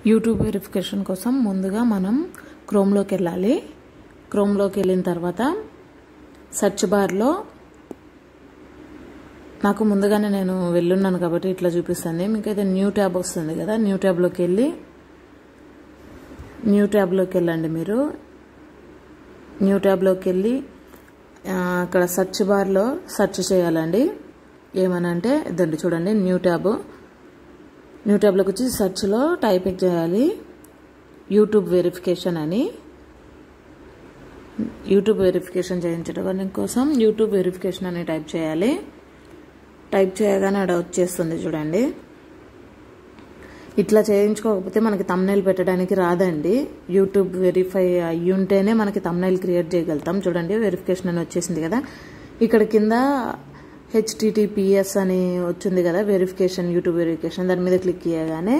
YouTube verification కోసం ముందుగా మనం క్రోమ్లోకి వెళ్ళాలి క్రోమ్లోకి వెళ్ళిన తర్వాత సెర్చ్ బార్లో నాకు ముందుగానే నేను వెళ్ళున్నాను కాబట్టి ఇట్లా చూపిస్తుంది మీకైతే న్యూ ట్యాబ్ వస్తుంది కదా న్యూ ట్యాబ్లోకి వెళ్ళి న్యూ ట్యాబ్లోకి వెళ్ళండి మీరు న్యూ ట్యాబ్లోకి వెళ్ళి ఆ, అక్కడ సెర్చ్ బార్లో సెర్చ్ చేయాలండి ఏమనంటే ఇదండి చూడండి న్యూ ట్యాబ్ న్యూ ట్యాబ్లోకి వచ్చి సెర్చ్లో టైపింగ్ చేయాలి యూట్యూబ్ వెరిఫికేషన్ అని యూట్యూబ్ వెరిఫికేషన్ చేయించడం కోసం యూట్యూబ్ వెరిఫికేషన్ అని టైప్ చేయాలి టైప్ చేయగానే అక్కడ వచ్చేస్తుంది చూడండి ఇట్లా చేయించుకోకపోతే మనకి తమ్నైల్ పెట్టడానికి రాదండి యూట్యూబ్ వెరిఫై అయ్యి ఉంటేనే మనకి తమ్నైల్ క్రియేట్ చేయగలుగుతాం చూడండి వెరిఫికేషన్ అని వచ్చేసింది కదా ఇక్కడ కింద హెచ్టిటిపిఎస్ అని వచ్చింది కదా వెరిఫికేషన్ యూట్యూబ్ వెరిఫికేషన్ దాని మీద క్లిక్ చేయగానే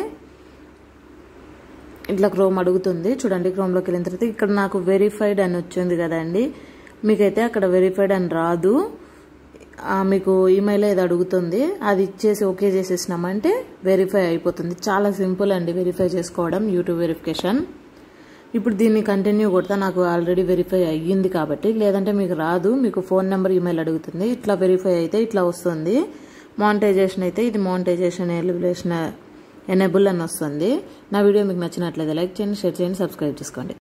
ఇట్లా క్రోమ్ అడుగుతుంది చూడండి క్రోమ్లోకి వెళ్ళిన తర్వాత ఇక్కడ నాకు వెరిఫైడ్ అని వచ్చింది కదండి మీకైతే అక్కడ వెరిఫైడ్ అని రాదు ఆ, మీకు ఈమెయిల్ ఏది అడుగుతుంది అది ఇచ్చేసి ఓకే చేసేసినామంటే వెరిఫై అయిపోతుంది చాలా సింపుల్ అండి వెరిఫై చేసుకోవడం యూట్యూబ్ వెరిఫికేషన్ ఇప్పుడు దీన్ని కంటిన్యూ కొడతా నాకు ఆల్రెడీ వెరిఫై అయ్యింది కాబట్టి లేదంటే మీకు రాదు మీకు ఫోన్ నెంబర్ ఈమెయిల్ అడుగుతుంది ఇట్లా వెరిఫై అయితే ఇట్లా వస్తుంది మానిటైజేషన్ అయితే ఇది మానిటైజేషన్ ఎలిబులేషన్ ఎనేబుల్ అని వస్తుంది నా వీడియో మీకు నచ్చినట్లయితే లైక్ చేయండి షేర్ చేయండి సబ్స్క్రైబ్ చేసుకోండి